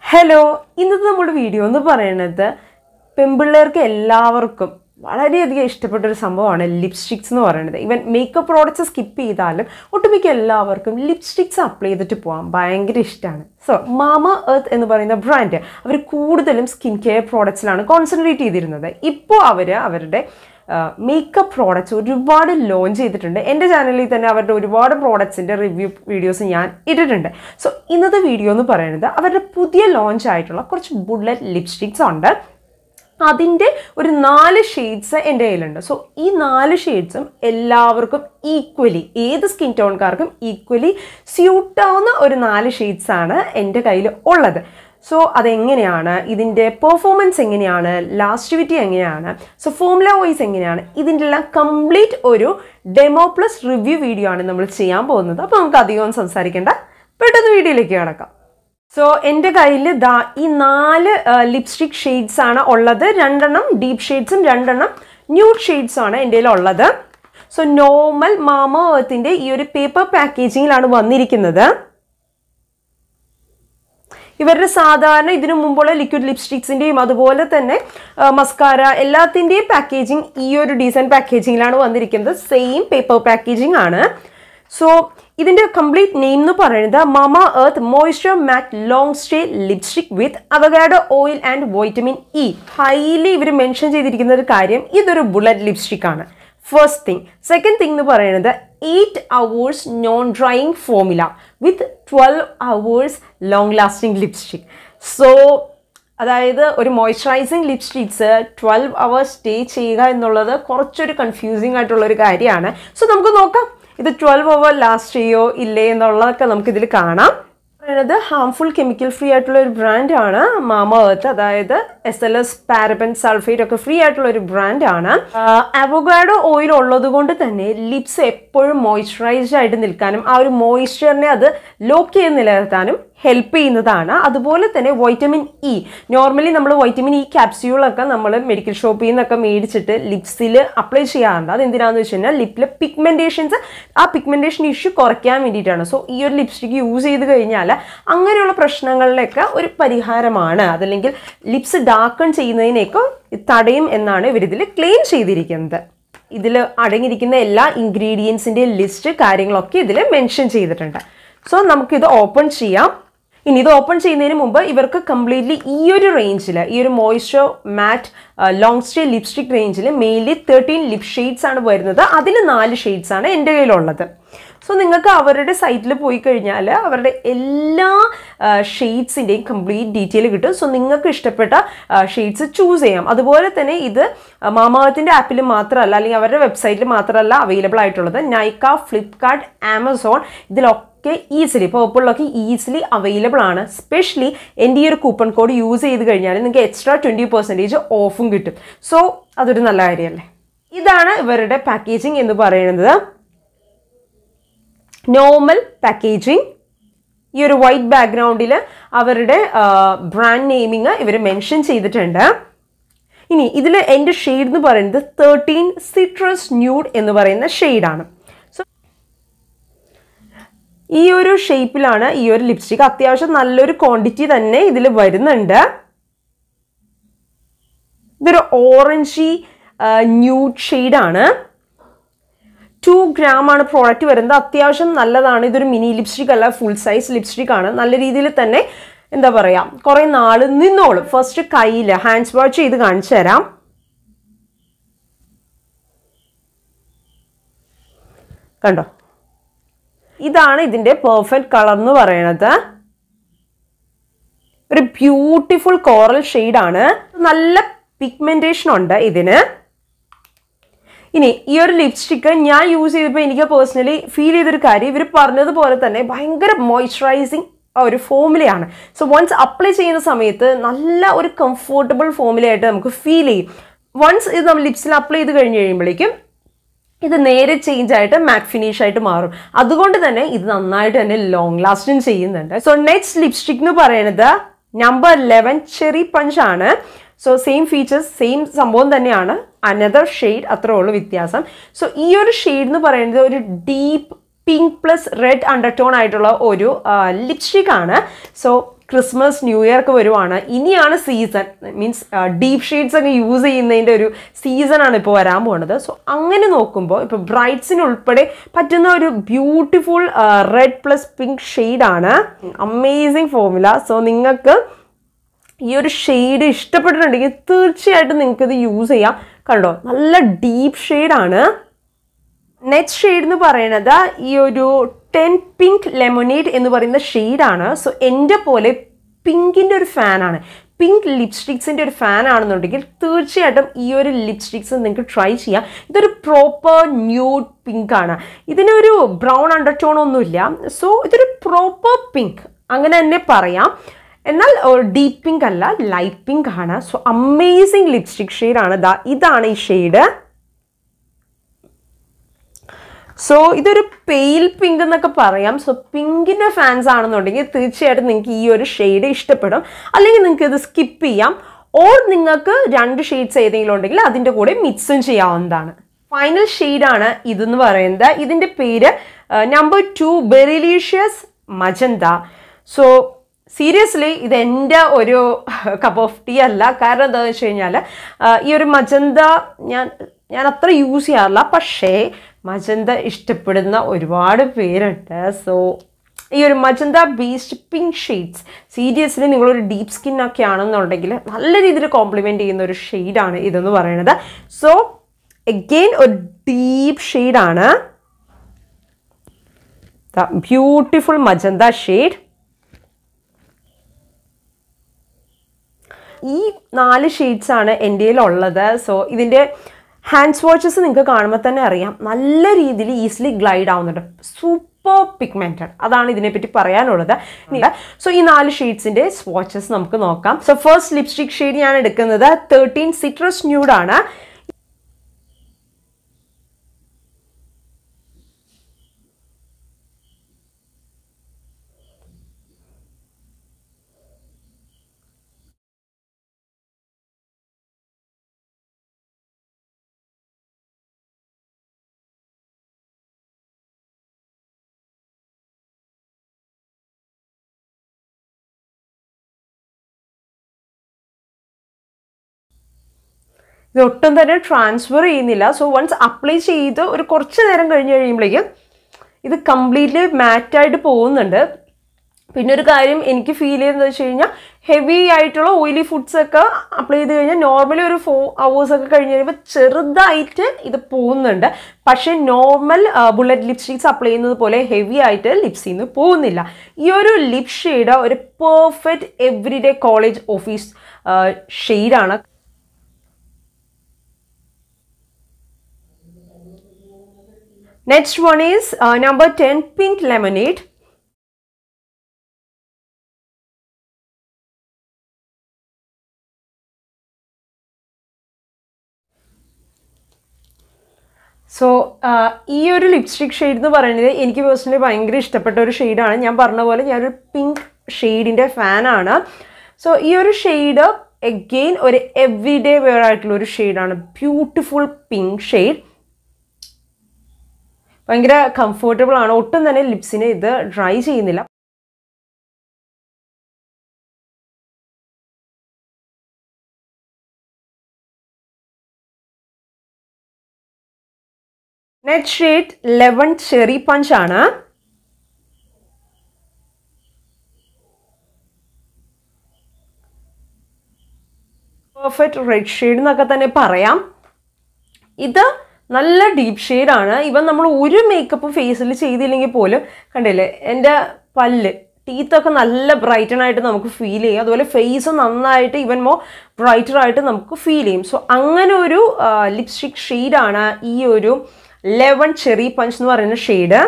Hello ഇന്നത്തെ നമ്മുടെ video എന്ന് പറയുന്നത് പെൺപിള്ളേർക്ക് എല്ലാവർക്കും വളരെയധികം ഇഷ്ടപ്പെട്ട ഒരു സംഭവമാണ് ലിപ്സ്റ്റിക്സ് എന്ന് പറയുന്നത് ഇവൻ മേക്കപ്പ് പ്രോഡക്റ്റ്സ് സ്കിപ്പ് ചെയ്താലും ഒട്ടുമിക്ക എല്ലാവർക്കും ലിപ്സ്റ്റിക്സ് അപ്ലൈ ചെയ്തിട്ട് പോകാം ഭയങ്കര ഇഷ്ടമാണ് സോ മാമ എർത്ത് എന്ന് പറയുന്ന ബ്രാൻഡ് അവർ കൂടുതലും സ്കിൻ കെയർ പ്രോഡക്ട്സിലാണ് കോൺസെൻട്രേറ്റ് ചെയ്തിരുന്നത് ഇപ്പോൾ അവർ അവരുടെ മേക്കപ്പ് പ്രോഡക്റ്റ്സ് ഒരുപാട് ലോഞ്ച് ചെയ്തിട്ടുണ്ട് എൻ്റെ ചാനലിൽ തന്നെ അവരുടെ ഒരുപാട് പ്രോഡക്ട്സിൻ്റെ റിവ്യൂ വീഡിയോസ് ഞാൻ ഇട്ടിട്ടുണ്ട് സോ ഇന്നത്തെ വീഡിയോ എന്ന് പറയുന്നത് അവരുടെ പുതിയ ലോഞ്ച് ആയിട്ടുള്ള കുറച്ച് ബുള്ളറ്റ് ലിപ്സ്റ്റിക്സ് ഉണ്ട് അതിൻ്റെ ഒരു നാല് ഷെയ്ഡ്സ് എൻ്റെ കയ്യിലുണ്ട് സോ ഈ നാല് ഷെയ്ഡ്സും എല്ലാവർക്കും ഈക്വലി ഏത് സ്കിൻ ടോൺകാർക്കും ഈക്വലി സ്യൂട്ടാവുന്ന ഒരു നാല് ഷെയ്ഡ്സ് ആണ് എൻ്റെ കയ്യിൽ ഉള്ളത് സോ അതെങ്ങനെയാണ് ഇതിൻ്റെ പെർഫോമൻസ് എങ്ങനെയാണ് ലാസ്റ്റിവിറ്റി എങ്ങനെയാണ് സോ ഫോമുല വൈസ് എങ്ങനെയാണ് ഇതിൻ്റെ എല്ലാം കംപ്ലീറ്റ് ഒരു ഡെമോ പ്ലസ് റിവ്യൂ വീഡിയോ ആണ് നമ്മൾ ചെയ്യാൻ പോകുന്നത് അപ്പോൾ നമുക്ക് അധികം സംസാരിക്കേണ്ട പെട്ടെന്ന് വീഡിയോയിലേക്ക് കിടക്കാം സോ എൻ്റെ കയ്യിൽ ദാ ഈ നാല് ലിപ്സ്റ്റിക് ഷെയ്ഡ്സ് ആണ് ഉള്ളത് രണ്ടെണ്ണം ഡീപ്പ് ഷെയ്ഡ്സും രണ്ടെണ്ണം ന്യൂഡ് ഷെയ്ഡ്സും ആണ് എൻ്റെ കയ്യിൽ ഉള്ളത് സോ നോർമൽ മാമ എർത്തിൻ്റെ ഈ ഒരു പേപ്പർ പാക്കേജിങ്ങിലാണ് വന്നിരിക്കുന്നത് ഇവരുടെ സാധാരണ ഇതിനു മുമ്പുള്ള ലിക്വിഡ് ലിപ്സ്റ്റിക്സിൻ്റെയും അതുപോലെ തന്നെ മസ്കാര എല്ലാത്തിൻ്റെയും പാക്കേജിങ് ഈ ഒരു ഡീസൻറ്റ് പാക്കേജിങ്ങിലാണ് വന്നിരിക്കുന്നത് സെയിം പേപ്പർ പാക്കേജിംഗ് ആണ് സോ ഇതിൻ്റെ കംപ്ലീറ്റ് നെയിം എന്ന് പറയുന്നത് Mamaearth moisture matte long stay lipstick with avocado oil and vitamin E highly ഇവർ മെൻഷൻ ചെയ്തിരിക്കുന്ന ഒരു കാര്യം ഇതൊരു ബുള്ളറ്റ് ലിപ്സ്റ്റിക് ആണ് ഫസ്റ്റ് തിങ് സെക്കൻഡ് തിങ് എന്ന് പറയുന്നത് eight hours non drying formula with twelve hours long lasting lipstick so അതായത് ഒരു moisturising lipsticks twelve hours stay ചെയ്യുക എന്നുള്ളത് കുറച്ചൊരു കൺഫ്യൂസിങ് ആയിട്ടുള്ള ഒരു കാര്യമാണ് സോ നമുക്ക് നോക്കാം ഇത് ട്വൽവ് അവർ ലാസ്റ്റ് ചെയ്യോ ഇല്ലേ എന്നുള്ളതൊക്കെ നമുക്കിതിൽ കാണാം പറയുന്നത് ഹാംഫുൾ കെമിക്കൽ ഫ്രീ ആയിട്ടുള്ള ഒരു ബ്രാൻഡാണ് മാമ എർത്ത് അതായത് S L S paraben sulphate ഒക്കെ ഫ്രീ ആയിട്ടുള്ള ഒരു ബ്രാൻഡാണ് അവഗാഡോ ഓയിൽ ഉള്ളത് കൊണ്ട് തന്നെ ലിപ്സ് എപ്പോഴും മോയ്സ്ചറൈസ്ഡ് ആയിട്ട് നിൽക്കാനും ആ ഒരു മോയ്സ്ചറിനെ അത് ലോക്ക് ചെയ്ത് നിലനിർത്താനും ഹെൽപ്പ് ചെയ്യുന്നതാണ് അതുപോലെ തന്നെ വൈറ്റമിൻ ഇ നോർമലി നമ്മൾ വൈറ്റമിൻ ഇ ക്യാപ്സ്യൂളൊക്കെ നമ്മൾ മെഡിക്കൽ ഷോപ്പിൽ നിന്നൊക്കെ മേടിച്ചിട്ട് ലിപ്സിൽ അപ്ലൈ ചെയ്യാറുണ്ട് അത് എന്തിനാന്ന് വെച്ച് കഴിഞ്ഞാൽ ലിപ്പിൽ പിഗ്മെൻറ്റേഷൻസ് ആ പിഗ്മെൻറ്റേഷൻ ഇഷ്യൂ കുറയ്ക്കാൻ വേണ്ടിയിട്ടാണ് സോ ഈ ഒരു ലിപ്സ്റ്റിക് യൂസ് ചെയ്ത് കഴിഞ്ഞാൽ അങ്ങനെയുള്ള പ്രശ്നങ്ങളിലൊക്കെ ഒരു പരിഹാരമാണ് അതല്ലെങ്കിൽ ലിപ്സ് ഡാക്കൺ ചെയ്യുന്നതിനെയൊക്കെ തടയും എന്നാണ് ഇവരിതിൽ ക്ലെയിം ചെയ്തിരിക്കുന്നത് ഇതിൽ അടങ്ങിയിരിക്കുന്ന എല്ലാ ഇൻഗ്രീഡിയൻസിൻ്റെ ലിസ്റ്റ് കാര്യങ്ങളൊക്കെ ഇതിൽ മെൻഷൻ ചെയ്തിട്ടുണ്ട് സോ നമുക്കിത് ഓപ്പൺ ചെയ്യാം ഇനി ഇത് ഓപ്പൺ ചെയ്യുന്നതിന് മുമ്പ് ഇവർക്ക് കംപ്ലീറ്റ്ലി ഈ ഒരു റേഞ്ചിൽ ഈ ഒരു moisture matte long stay lipstick റേഞ്ചിൽ മെയിൻലി തേർട്ടീൻ ലിപ് ഷെയ്ഡ്സ് ആണ് വരുന്നത് അതിൽ നാല് ഷെയ്ഡ്സ് ആണ് എൻ്റെ കയ്യിലുള്ളത് സോ നിങ്ങൾക്ക് അവരുടെ സൈറ്റിൽ പോയി കഴിഞ്ഞാൽ അവരുടെ എല്ലാ ഷെയ്ഡ്സിൻ്റെയും കംപ്ലീറ്റ് ഡീറ്റെയിൽ കിട്ടും സോ നിങ്ങൾക്ക് ഇഷ്ടപ്പെട്ട ഷെയ്ഡ്സ് ചൂസ് ചെയ്യാം അതുപോലെ തന്നെ ഇത് മാമാവത്തിൻ്റെ ആപ്പിൽ മാത്രമല്ല അല്ലെങ്കിൽ അവരുടെ വെബ്സൈറ്റിൽ മാത്രമല്ല അവൈലബിൾ ആയിട്ടുള്ളത് നൈക്ക ഫ്ലിപ്കാർട്ട് ആമസോൺ ഇതിലൊക്കെ ഒക്കെ ഈസിലി പേർപ്പിളിലൊക്കെ ഈസിലി അവൈലബിൾ ആണ് സ്പെഷ്യലി എൻ്റെ ഈ ഒരു കൂപ്പൺ കോഡ് യൂസ് ചെയ്ത് കഴിഞ്ഞാൽ നിങ്ങൾക്ക് എക്സ്ട്രാ ട്വൻറ്റി പെർസെൻറ്റേജ് ഓഫും കിട്ടും സോ അതൊരു നല്ല കാര്യമല്ലേ ഇതാണ് ഇവരുടെ പാക്കേജിങ് എന്ന് പറയുന്നത് നോർമൽ പാക്കേജിങ് ഈ ഒരു വൈറ്റ് ബാക്ക്ഗ്രൗണ്ടിൽ അവരുടെ ബ്രാൻഡ് നെയിമിങ് ഇവർ മെൻഷൻ ചെയ്തിട്ടുണ്ട് ഇനി ഇതിൽ എൻ്റെ ഷെയ്ഡ് എന്ന് പറയുന്നത് തേർട്ടീൻ സിട്രസ് ന്യൂഡ് എന്ന് പറയുന്ന ഷെയ്ഡാണ് സോ ഈ ഒരു ഷേപ്പിലാണ് ഈ ഒരു ലിപ്സ്റ്റിക് അത്യാവശ്യം നല്ലൊരു ക്വാണ്ടിറ്റി തന്നെ ഇതിൽ വരുന്നുണ്ട് ഇതൊരു ഓറഞ്ചി ന്യൂഡ് ഷെയ്ഡാണ് ടു ഗ്രാം ആണ് പ്രോഡക്റ്റ് വരുന്നത് അത്യാവശ്യം നല്ലതാണ് ഇതൊരു മിനി ലിപ്സ്റ്റിക് അല്ല ഫുൾ സൈസ് ലിപ്സ്റ്റിക് ആണ് നല്ല രീതിയിൽ തന്നെ എന്താ പറയുക കുറേ നാൾ നിന്നോളും ഫസ്റ്റ് കയ്യിൽ ഹാൻഡ്സ് വാഷ് ചെയ്ത് കാണിച്ചു തരാം കണ്ടോ ഇതാണ് ഇതിൻ്റെ പെർഫെക്റ്റ് കളർ എന്ന് പറയുന്നത് ഒരു ബ്യൂട്ടിഫുൾ കോറൽ ഷെയ്ഡാണ് നല്ല പിഗ്മെൻറ്റേഷൻ ഉണ്ട് ഇതിന് ഇനി ഈ ഒരു ലിപ്സ്റ്റിക്ക് ഞാൻ യൂസ് ചെയ്തപ്പോൾ എനിക്ക് പേഴ്സണലി ഫീൽ ചെയ്തൊരു കാര്യം ഇവർ പറഞ്ഞതുപോലെ തന്നെ ഭയങ്കര മോയ്സ്ചറൈസിങ് ഒരു ഫോമുലയാണ് സോ വൺസ് അപ്ലൈ ചെയ്യുന്ന സമയത്ത് നല്ല ഒരു കംഫർട്ടബിൾ ഫോമുലയായിട്ട് നമുക്ക് ഫീൽ ചെയ്യും വൺസ് ഇത് നമ്മൾ ലിപ്സിൽ അപ്ലൈ ചെയ്ത് കഴിഞ്ഞ് കഴിയുമ്പോഴേക്കും ഇത് നേരെ ചേഞ്ച് ആയിട്ട് മാറ്റ് ഫിനിഷ് ആയിട്ട് മാറും അതുകൊണ്ട് തന്നെ ഇത് നന്നായിട്ട് തന്നെ ലോങ് ലാസ്റ്റിംഗ് ചെയ്യുന്നുണ്ട് സോ നെക്സ്റ്റ് ലിപ്സ്റ്റിക് എന്ന് പറയുന്നത് നമ്പർ ലെവൻ ചെറി പഞ്ച് ആണ് സോ സെയിം ഫീച്ചേഴ്സ് സെയിം സംഭവം തന്നെയാണ് അനദർ ഷെയ്ഡ് അത്രേ ഉള്ളൂ വ്യത്യാസം സോ ഈ ഒരു ഷെയ്ഡ് എന്ന് പറയുന്നത് ഒരു deep pink plus red undertone ആയിട്ടുള്ള ഒരു ലിപ്സ്റ്റിക് ആണ് സോ ക്രിസ്മസ് ന്യൂ ഇയർ ഒക്കെ വരുവാണ് ഇനിയാണ് സീസൺ മീൻസ് ഡീപ്പ് ഷെയ്ഡ്സ് ഒക്കെ യൂസ് ചെയ്യുന്നതിൻ്റെ ഒരു സീസണാണ് ഇപ്പോൾ വരാൻ പോകുന്നത് സോ അങ്ങനെ നോക്കുമ്പോൾ ഇപ്പോൾ ബ്രൈറ്റ്സിന് ഉൾപ്പെടെ പറ്റുന്ന ഒരു ബ്യൂട്ടിഫുൾ റെഡ് പ്ലസ് പിങ്ക് ഷെയ്ഡാണ് അമേസിങ് ഫോർമുല സോ നിങ്ങൾക്ക് ഈ ഒരു ഷെയ്ഡ് ഇഷ്ടപ്പെട്ടിട്ടുണ്ടെങ്കിൽ തീർച്ചയായിട്ടും നിങ്ങൾക്ക് ഇത് യൂസ് ചെയ്യാം കണ്ടോ നല്ല ഡീപ്പ് ഷെയ്ഡാണ് നെക്സ്റ്റ് ഷെയ്ഡ് എന്ന് പറയുന്നത് ഈ ഒരു ടെൻ പിങ്ക് ലെമൊനേഡ് എന്ന് പറയുന്ന ഷെയ്ഡാണ് സോ എൻ്റെ പോലെ പിങ്കിൻ്റെ ഒരു ഫാനാണ് പിങ്ക് ലിപ്സ്റ്റിക്സിൻ്റെ ഒരു ഫാൻ ആണെന്നുണ്ടെങ്കിൽ തീർച്ചയായിട്ടും ഈ ഒരു ലിപ്സ്റ്റിക്സ് നിങ്ങൾക്ക് ട്രൈ ചെയ്യാം ഇതൊരു പ്രോപ്പർ ന്യൂഡ് പിങ്ക് ആണ് ഇതിനൊരു ബ്രൗൺ അണ്ടർടോൺ ഒന്നുമില്ല സോ ഇതൊരു പ്രോപ്പർ പിങ്ക് അങ്ങനെ തന്നെ പറയാം എന്നാൽ ഡീപ്പ് പിങ്ക് അല്ല ലൈറ്റ് പിങ്ക് ആണ് സോ അമേസിങ് ലിപ്സ്റ്റിക് ഷെയ്ഡാണ് ദാ ഇതാണ് ഈ ഷെയ്ഡ് സോ ഇതൊരു പെയിൽ പിങ്ക് എന്നൊക്കെ പറയാം സോ പിങ്കിൻ്റെ ഫാൻസ് ആണെന്നുണ്ടെങ്കിൽ തീർച്ചയായിട്ടും നിങ്ങൾക്ക് ഈ ഒരു ഷെയ്ഡ് ഇഷ്ടപ്പെടും അല്ലെങ്കിൽ നിങ്ങൾക്ക് ഇത് സ്കിപ്പ് ചെയ്യാം ഓർ നിങ്ങൾക്ക് രണ്ട് ഷെയ്ഡ്സ് ഏതെങ്കിലും ഉണ്ടെങ്കിൽ അതിൻ്റെ കൂടെ മിക്സും ചെയ്യാവുന്നതാണ് ഫൈനൽ ഷെയ്ഡാണ് ഇതെന്ന് പറയുന്നത് ഇതിൻ്റെ പേര് number two berrylicious magenta so seriously ഇത് എൻ്റെ ഒരു കപ്പ് ഓഫ് ടീ അല്ല കാരണം എന്താണെന്ന് വെച്ച് കഴിഞ്ഞാൽ ഈ ഒരു മജന്ത ഞാൻ ഞാൻ അത്ര യൂസ് ചെയ്യാറില്ല പക്ഷേ മജന്ത ഇഷ്ടപ്പെടുന്ന ഒരുപാട് പേരുണ്ട് സോ ഈ ഒരു magenta based pink shades seriously നിങ്ങളൊരു ഡീപ്പ് സ്കിൻ ഒക്കെ ആണെന്നുണ്ടെങ്കിൽ നല്ല രീതിയിൽ കോംപ്ലിമെൻറ്റ് ചെയ്യുന്ന ഒരു ഷെയ്ഡാണ് ഇതെന്ന് പറയുന്നത് സോ എഗെയിൻ ഒരു ഡീപ്പ് ഷെയ്ഡാണ് ബ്യൂട്ടിഫുൾ മജന്ത ഷെയ്ഡ് ഈ നാല് ഷെയ്ഡ്സ് ആണ് എൻ്റെ ഉള്ളത് സോ ഇതിൻ്റെ ഹാൻഡ് സ്വാച്ചസ് നിങ്ങൾക്ക് കാണുമ്പോൾ തന്നെ അറിയാം നല്ല രീതിയിൽ ഈസിലി ഗ്ലൈഡ് ആവുന്നുണ്ട് സൂപ്പർ പിഗ്മെൻറ്റഡ് അതാണ് ഇതിനെപ്പറ്റി പറയാനുള്ളത് സോ ഈ നാല് ഷെയ്ഡ്സിൻ്റെ സ്വാച്ചസ് നമുക്ക് നോക്കാം സോ ഫസ്റ്റ് ലിപ്സ്റ്റിക് ഷെയ്ഡ് ഞാൻ എടുക്കുന്നത് തേർട്ടീൻ സിട്രസ് ന്യൂഡാണ് ഇത് ഒട്ടും തന്നെ ട്രാൻസ്ഫർ ചെയ്യുന്നില്ല സോ വൺസ് അപ്ലൈ ചെയ്ത് ഒരു കുറച്ച് നേരം കഴിഞ്ഞ് കഴിയുമ്പോഴേക്കും ഇത് കംപ്ലീറ്റ്ലി മാറ്റായിട്ട് പോകുന്നുണ്ട് പിന്നെ ഒരു കാര്യം എനിക്ക് ഫീൽ ചെയ്യുന്നത് വെച്ച് കഴിഞ്ഞാൽ ഹെവി ആയിട്ടുള്ള ഓയിലി ഫുഡ്സ് ഒക്കെ അപ്ലൈ ചെയ്ത് കഴിഞ്ഞാൽ നോർമലി ഒരു ഫോർ അവേഴ്സ് ഒക്കെ കഴിഞ്ഞ് കഴിയുമ്പോൾ ചെറുതായിട്ട് ഇത് പോകുന്നുണ്ട് പക്ഷേ നോർമൽ ബുള്ളറ്റ് ലിപ്സ്റ്റിക്സ് അപ്ലൈ ചെയ്യുന്നത് പോലെ ഹെവി ആയിട്ട് ലിപ്സിൽ നിന്ന് പോകുന്നില്ല ഈ ഒരു ലിപ് ഷെയ്ഡ് ഒരു പെർഫെക്റ്റ് എവറി കോളേജ് ഓഫീസ് ഷെയ്ഡാണ് Next one is uh, number 10 pink lemonade. So ഈ ഒരു ലിപ്സ്റ്റിക് ഷെയ്ഡ് എന്ന് പറയുന്നത് എനിക്ക് പേഴ്സണലി ഭയങ്കര ഇഷ്ടപ്പെട്ട ഒരു ഷെയ്ഡാണ് ഞാൻ പറഞ്ഞ പോലെ ഞാനൊരു പിങ്ക് ഷെയ്ഡിൻ്റെ ഫാനാണ് സോ ഈ ഒരു ഷെയ്ഡ് എഗെയിൻ ഒരു എവറി ഡേ വെയർ ആയിട്ടുള്ള ഒരു ഷെയ്ഡാണ് ബ്യൂട്ടിഫുൾ പിങ്ക് ഷെയ്ഡ് ഭയങ്കര കംഫർട്ടബിൾ ആണ് ഒട്ടും തന്നെ ലിപ്സിനെ ഇത് ഡ്രൈ ചെയ്യുന്നില്ല next shade eleven cherry punch ആണ് പെർഫെക്റ്റ് റെഡ് ഷെയ്ഡ് എന്നൊക്കെ തന്നെ പറയാം ഇത് നല്ല ഡീപ്പ് ഷെയ്ഡാണ് ഇവൻ നമ്മൾ ഒരു മേക്കപ്പ് ഫേസിൽ ചെയ്തില്ലെങ്കിൽ പോലും കണ്ടില്ലേ എൻ്റെ പല്ല് ടീത്തൊക്കെ നല്ല ബ്രൈറ്റൺ ആയിട്ട് നമുക്ക് ഫീൽ ചെയ്യും അതുപോലെ ഫേസ് നന്നായിട്ട് ഇവൻ മോ ബ്രൈറ്റർ ആയിട്ട് നമുക്ക് ഫീൽ ചെയ്യും സോ അങ്ങനെ ഒരു ലിപ്സ്റ്റിക് ഷെയ്ഡാണ് ഈ ഒരു ലെവൻ ചെറി പഞ്ച് എന്ന് പറയുന്ന ഷെയ്ഡ്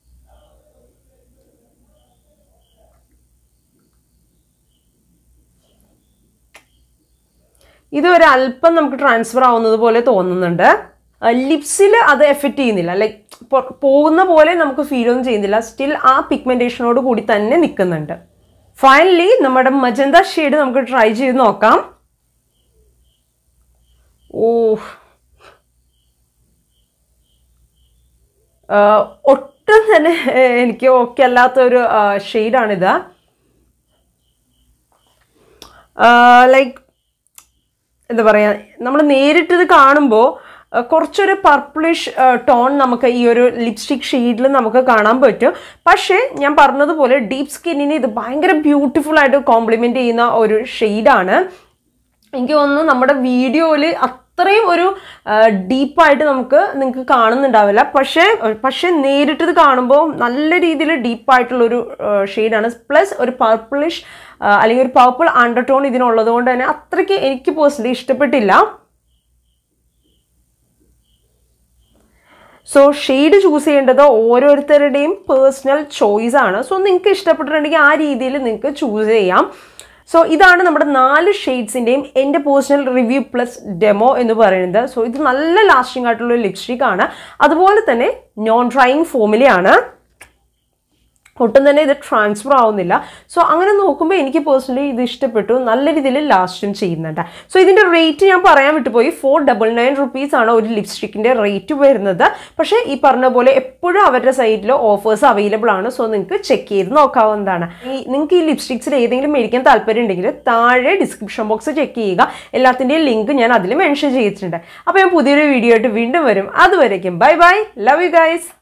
ഇത് ഒരു അല്പം നമുക്ക് ട്രാൻസ്ഫർ ആവുന്നത് പോലെ തോന്നുന്നുണ്ട് ലിപ്സിൽ അത് എഫക്റ്റ് ചെയ്യുന്നില്ല ലൈക്ക് പോകുന്ന പോലെ നമുക്ക് ഫീൽ ഒന്നും ചെയ്യുന്നില്ല സ്റ്റിൽ ആ പിഗ്മെൻറ്റേഷനോട് കൂടി തന്നെ നിൽക്കുന്നുണ്ട് ഫൈനലി നമ്മുടെ മജന്ത ഷെയ്ഡ് നമുക്ക് ട്രൈ ചെയ്ത് നോക്കാം ഓ ഒട്ടും തന്നെ ഏഹ്, എനിക്ക് ഓക്കെ അല്ലാത്തൊരു ഷെയ്ഡാണിത് ലൈക്ക് എന്താ പറയുക നമ്മൾ നേരിട്ടിത് കാണുമ്പോൾ കുറച്ചൊരു പർപ്പിളിഷ് ടോൺ നമുക്ക് ഈ ഒരു ലിപ്സ്റ്റിക് ഷെയ്ഡിൽ നമുക്ക് കാണാൻ പറ്റും പക്ഷേ ഞാൻ പറഞ്ഞതുപോലെ ഡീപ്പ് സ്കിന്നിന് ഇത് ഭയങ്കര ബ്യൂട്ടിഫുൾ ആയിട്ട് കോംപ്ലിമെൻ്റ് ചെയ്യുന്ന ഒരു ഷെയ്ഡാണ് എനിക്ക് തോന്നുന്നു നമ്മുടെ വീഡിയോയിൽ അത്രയും ഒരു ഡീപ്പായിട്ട് നമുക്ക് നിങ്ങൾക്ക് കാണുന്നുണ്ടാവില്ല പക്ഷേ പക്ഷേ നേരിട്ടത് കാണുമ്പോൾ നല്ല രീതിയിൽ ഡീപ്പായിട്ടുള്ളൊരു ഷെയ്ഡാണ് പ്ലസ് ഒരു പർപ്പിളിഷ് അല്ലെങ്കിൽ ഒരു പർപ്പിൾ അണ്ടർടോൺ ഇതിനുള്ളത് കൊണ്ട് തന്നെ അത്രയ്ക്ക് എനിക്ക് പേഴ്സണലി ഇഷ്ടപ്പെട്ടില്ല സോ ഷെയ്ഡ് ചൂസ് ചെയ്യേണ്ടത് ഓരോരുത്തരുടെയും പേഴ്സണൽ ചോയ്സ് ആണ് സോ നിങ്ങൾക്ക് ഇഷ്ടപ്പെട്ടിട്ടുണ്ടെങ്കിൽ ആ രീതിയിൽ നിങ്ങൾക്ക് ചൂസ് ചെയ്യാം സോ ഇതാണ് നമ്മുടെ നാല് ഷെയ്ഡ്സിൻ്റെയും എൻ്റെ പേഴ്സണൽ റിവ്യൂ പ്ലസ് ഡെമോ എന്ന് പറയുന്നത് സോ ഇത് നല്ല ലാസ്റ്റിംഗ് ആയിട്ടുള്ള ലിപ്സ്റ്റിക് ആണ് അതുപോലെ തന്നെ നോൺ ഡ്രൈയിങ് ഫോമിലാണ് ഒട്ടും തന്നെ ഇത് ട്രാൻസ്ഫർ ആവുന്നില്ല സോ അങ്ങനെ നോക്കുമ്പോൾ എനിക്ക് പേഴ്സണലി ഇത് ഇഷ്ടപ്പെട്ടു നല്ല രീതിയിൽ ലാസ്റ്റും ചെയ്യുന്നുണ്ട് സോ ഇതിൻ്റെ റേറ്റ് ഞാൻ പറയാൻ വിട്ടുപോയി ഫോർ ഡബിൾ നയൻ റുപ്പീസ് ആണ് ഒരു ലിപ്സ്റ്റിക്കിൻ്റെ റേറ്റ് വരുന്നത് പക്ഷേ ഈ പറഞ്ഞ പോലെ എപ്പോഴും അവരുടെ സൈറ്റിൽ ഓഫേഴ്സ് അവൈലബിൾ ആണ് സോ നിങ്ങൾക്ക് ചെക്ക് ചെയ്ത് നോക്കാവുന്നതാണ് ഈ നിങ്ങൾക്ക് ഈ ലിപ്സ്റ്റിക്സിൽ ഏതെങ്കിലും മേടിക്കാൻ താല്പര്യം ഉണ്ടെങ്കിൽ താഴെ ഡിസ്ക്രിപ്ഷൻ ബോക്സ് ചെക്ക് ചെയ്യുക എല്ലാത്തിൻ്റെയും ലിങ്ക് ഞാൻ അതിൽ മെൻഷൻ ചെയ്തിട്ടുണ്ട് അപ്പോൾ ഞാൻ പുതിയൊരു വീഡിയോ ആയിട്ട് വീണ്ടും വരും അതുവരേക്കും bye bye love you guys